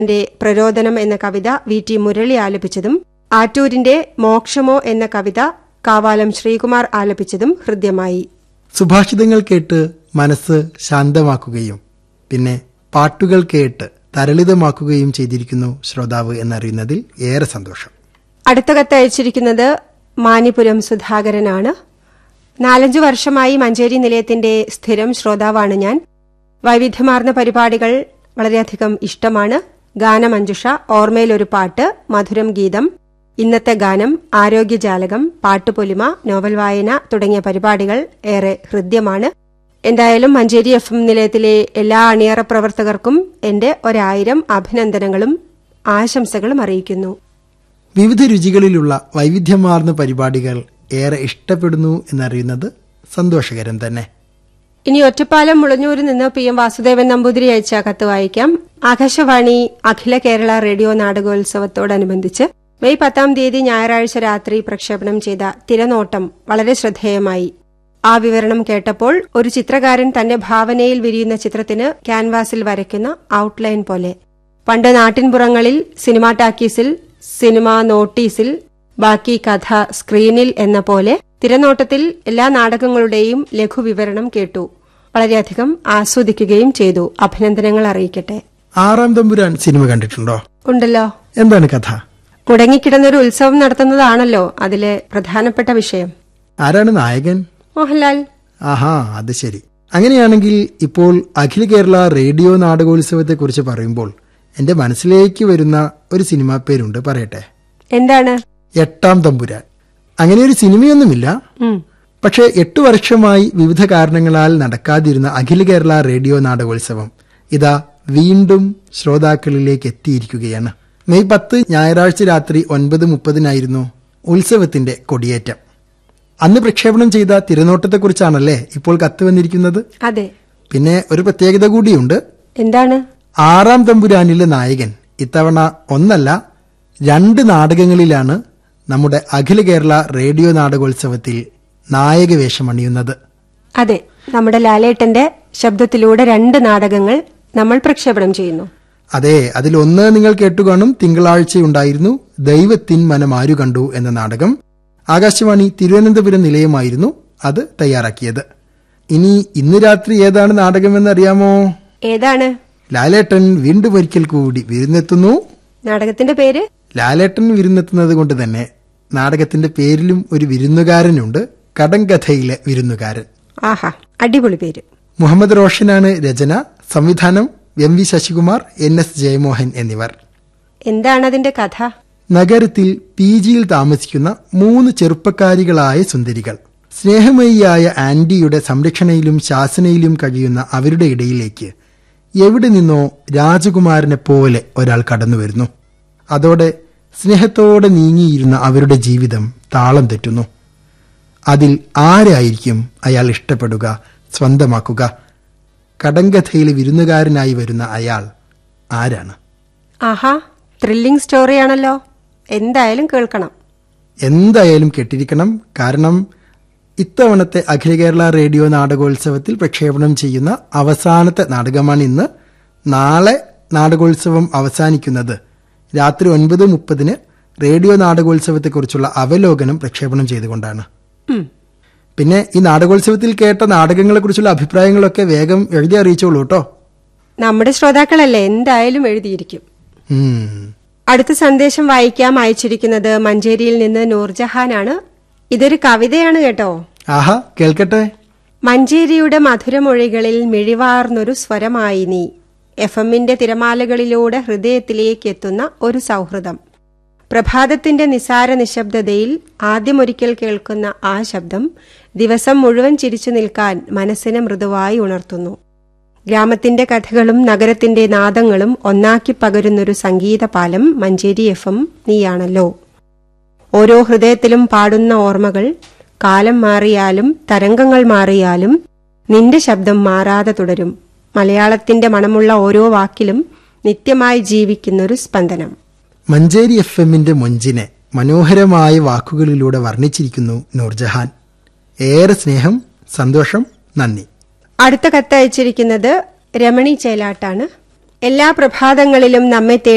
ന്റെ പ്രരോദനം എന്ന കവിത വി ടി മുരളി ആലപിച്ചതും ആറ്റൂരിന്റെ മോക്ഷമോ എന്ന കവിത കാവാലം ശ്രീകുമാർ ആലപിച്ചതും ഹൃദ്യമായി സുഭാഷിതങ്ങൾ കേട്ട് മനസ്സ് ശാന്തമാക്കുകയും പിന്നെ പാട്ടുകൾ കേട്ട് തരളിതമാക്കുകയും ചെയ്തിരിക്കുന്നു ശ്രോതാവ് എന്നറിയുന്നതിൽ ഏറെ സന്തോഷം അടുത്ത കത്ത് അയച്ചിരിക്കുന്നത് മാനിപുരം സുധാകരനാണ് നാലഞ്ചു വർഷമായി മഞ്ചേരി നിലയത്തിന്റെ സ്ഥിരം ശ്രോതാവാണ് ഞാൻ വൈവിധ്യമാർന്ന പരിപാടികൾ വളരെയധികം ഇഷ്ടമാണ് ഗാനമഞ്ജുഷ ഓർമ്മയിലൊരു പാട്ട് മധുരം ഗീതം ഇന്നത്തെ ഗാനം ആരോഗ്യജാലകം പാട്ടുപൊലിമ നോവൽ വായന തുടങ്ങിയ പരിപാടികൾ ഏറെ ഹൃദ്യമാണ് എന്തായാലും മഞ്ചേരി എഫ് എം നിലയത്തിലെ എല്ലാ അണിയറ പ്രവർത്തകർക്കും എന്റെ ഒരായിരം അഭിനന്ദനങ്ങളും ആശംസകളും അറിയിക്കുന്നു വിവിധ രുചികളിലുള്ള വൈവിധ്യമാർന്ന പരിപാടികൾ ഏറെ ഇഷ്ടപ്പെടുന്നു എന്നറിയുന്നത് സന്തോഷകരം തന്നെ ഇനി ഒറ്റപ്പാലം മുളഞ്ഞൂരിൽ നിന്ന് പി എം വാസുദേവൻ നമ്പൂതിരി അയച്ച കത്ത് വായിക്കാം ആകാശവാണി അഖില കേരള റേഡിയോ നാടകോത്സവത്തോടനുബന്ധിച്ച് മെയ് പത്താം തീയതി ഞായറാഴ്ച രാത്രി പ്രക്ഷേപണം ചെയ്ത തിരനോട്ടം വളരെ ശ്രദ്ധേയമായി ആ വിവരണം കേട്ടപ്പോൾ ഒരു ചിത്രകാരൻ തന്റെ ഭാവനയിൽ വിരിയുന്ന ചിത്രത്തിന് ക്യാൻവാസിൽ വരയ്ക്കുന്ന ഔട്ട്ലൈൻ പോലെ പണ്ട് നാട്ടിൻപുറങ്ങളിൽ സിനിമാ ടാക്കീസിൽ സിനിമ നോട്ടീസിൽ ബാക്കി കഥ സ്ക്രീനിൽ എന്ന പോലെ തിരനോട്ടത്തിൽ എല്ലാ നാടകങ്ങളുടെയും ലഘുവിവരണം കേട്ടു വളരെയധികം ആസ്വദിക്കുകയും ചെയ്തു അഭിനന്ദനങ്ങൾ അറിയിക്കട്ടെ ആറാം തമ്പുരാൻ സിനിമ കണ്ടിട്ടുണ്ടോ ഉണ്ടല്ലോ എന്താണ് കഥ മുടങ്ങിക്കിടന്നൊരു ഉത്സവം നടത്തുന്നതാണല്ലോ അതിലെ പ്രധാനപ്പെട്ട വിഷയം ആരാണ് നായകൻ മോഹൻലാൽ ആഹാ അത് ശരി അങ്ങനെയാണെങ്കിൽ ഇപ്പോൾ അഖില കേരള റേഡിയോ നാടകോത്സവത്തെ കുറിച്ച് പറയുമ്പോൾ എന്റെ മനസ്സിലേക്ക് വരുന്ന ഒരു സിനിമാ പേരുണ്ട് പറയട്ടെ എന്താണ് എട്ടാം തമ്പുരാൻ അങ്ങനെ ഒരു സിനിമയൊന്നുമില്ല ഉം. പക്ഷേ എട്ടു വർഷമായി വിവിധ കാരണങ്ങളാൽ നടക്കാതിരുന്ന അഖില കേരള റേഡിയോ നാടകോത്സവം ഇതാ വീണ്ടും ശ്രോതാക്കളിലേക്ക് എത്തിയിരിക്കുകയാണ് മെയ് പത്ത് ഞായറാഴ്ച രാത്രി ഒൻപത് മുപ്പതിനായിരുന്നു ഉത്സവത്തിന്റെ കൊടിയേറ്റം അന്ന് പ്രക്ഷേപണം ചെയ്ത തിരനോട്ടത്തെക്കുറിച്ചാണല്ലേ ഇപ്പോൾ കത്ത് വന്നിരിക്കുന്നത് അതെ പിന്നെ ഒരു പ്രത്യേകത കൂടിയുണ്ട് എന്താണ് ആറാം തമ്പുരാനിലെ നായകൻ ഇത്തവണ ഒന്നല്ല രണ്ട് നാടകങ്ങളിലാണ് നമ്മുടെ അഖില കേരള റേഡിയോ നാടകോത്സവത്തിൽ നായകവേഷമണിയുന്നത് അതെ നമ്മുടെ ലാലേട്ടന്റെ ശബ്ദത്തിലൂടെ രണ്ട് നാടകങ്ങൾ നമ്മൾ പ്രക്ഷേപണം ചെയ്യുന്നു അതെ അതിലൊന്ന് നിങ്ങൾ കേട്ടുകാണും തിങ്കളാഴ്ചയുണ്ടായിരുന്നു ദൈവത്തിൻ മനം ആരു കണ്ടു എന്ന നാടകം ആകാശവാണി തിരുവനന്തപുരം നിലയമായിരുന്നു അത് തയ്യാറാക്കിയത് ഇനി ഇന്ന് രാത്രി ഏതാണ് നാടകമെന്ന് അറിയാമോ ഏതാണ് ലാലേട്ടൻ വീണ്ടും ഒരിക്കൽ കൂടി വിരുന്നെത്തുന്നു നാടകത്തിന്റെ പേര് ലാലേട്ടൻ വിരുന്നെത്തുന്നത് കൊണ്ട് തന്നെ നാടകത്തിന്റെ പേരിലും ഒരു വിരുന്നുകാരനുണ്ട് കടങ്കഥയിലെ വിരുന്നുകാരൻ ആഹാ അടിപൊളി പേര് മുഹമ്മദ് റോഷനാണ് രചന സംവിധാനം M V Sasikumar N S Jayamohan എന്നിവർ എന്താണ് അതിന്റെ കഥ നഗരത്തിൽ പി ജിയിൽ താമസിക്കുന്ന മൂന്ന് ചെറുപ്പക്കാരികളായ സുന്ദരികൾ സ്നേഹമയിയായ ആന്റിയുടെ സംരക്ഷണയിലും ശാസനയിലും കഴിയുന്ന അവരുടെ ഇടയിലേക്ക് എവിടെ നിന്നോ രാജകുമാരനെ പോലെ ഒരാൾ കടന്നു വരുന്നു അതോടെ സ്നേഹത്തോടെ നീങ്ങിയിരുന്ന അവരുടെ ജീവിതം താളം തെറ്റുന്നു അതിൽ ആരായിരിക്കും അയാൾ ഇഷ്ടപ്പെടുക സ്വന്തമാക്കുക കടങ്കഥയിലെ വിരുന്നുകാരനായി വരുന്ന അയാൾ ആരാണ് ആഹാ ത്രില്ലിംഗ് സ്റ്റോറിയാണല്ലോ എന്തായാലും കേൾക്കണം എന്തായാലും കേട്ടിരിക്കണം കാരണം ഇത്തവണത്തെ അഖില കേരള റേഡിയോ നാടകോത്സവത്തിൽ പ്രക്ഷേപണം ചെയ്യുന്ന അവസാനത്തെ നാടകമാണ് ഇന്ന് നാളെ നാടകോത്സവം അവസാനിക്കുന്നത് രാത്രി ഒൻപത് മുപ്പതിന് റേഡിയോ നാടകോത്സവത്തെക്കുറിച്ചുള്ള അവലോകനം പ്രക്ഷേപണം ചെയ്തുകൊണ്ടാണ് ഉം. പിന്നെ ഈ നാടകോത്സവത്തിൽ കേട്ട നാടകങ്ങളെക്കുറിച്ചുള്ള അഭിപ്രായങ്ങളൊക്കെ വേഗം എഴുതി അറിയിച്ചോളൂ കേട്ടോ നമ്മുടെ ശ്രോതാക്കളല്ലേ എന്തായാലും എഴുതിയിരിക്കും ഉം. അടുത്ത സന്ദേശം വായിക്കാം അയച്ചിരിക്കുന്നത് മഞ്ചേരിയിൽ നിന്ന് നൂർജഹാനാണ് ഇതൊരു കവിതയാണ് കേട്ടോ ആഹാ കേൾക്കട്ടെ മഞ്ചേരിയുടെ മധുരമൊഴികളിൽ മിഴിവാർന്നൊരു സ്വരമായി നീ എഫ് എമ്മിന്റെ തിരമാലകളിലൂടെ ഹൃദയത്തിലേക്ക് എത്തുന്ന ഒരു സൗഹൃദം പ്രഭാതത്തിന്റെ നിസാര നിശബ്ദതയിൽ ആദ്യമൊരിക്കൽ കേൾക്കുന്ന ആ ശബ്ദം ദിവസം മുഴുവൻ ചിരിച്ചു നിൽക്കാൻ മനസ്സിനെ മൃദുവായി ഉണർത്തുന്നു ഗ്രാമത്തിന്റെ കഥകളും നഗരത്തിന്റെ നാദങ്ങളും ഒന്നാക്കി പകരുന്നൊരു സംഗീതപാലം മഞ്ചേരി എഫ് എം നീയാണല്ലോ ഓരോ ഹൃദയത്തിലും പാടുന്ന ഓർമ്മകൾ കാലം മാറിയാലും തരംഗങ്ങൾ മാറിയാലും നിന്റെ ശബ്ദം മാറാതെ തുടരും മലയാളത്തിന്റെ മണമുള്ള ഓരോ വാക്കിലും നിത്യമായി ജീവിക്കുന്നൊരു സ്പന്ദനം മഞ്ചേരി എഫ് എമ്മിന്റെ മൊഞ്ചിനെ മനോഹരമായ വാക്കുകളിലൂടെ വർണ്ണിച്ചിരിക്കുന്നു നൂർജഹാൻ ഏറെ സ്നേഹം സന്തോഷം നന്ദി അടുത്ത കത്തയച്ചിരിക്കുന്നത് രമണി ചേലാട്ടാണ് എല്ലാ പ്രഭാതങ്ങളിലും നമ്മെ തേടി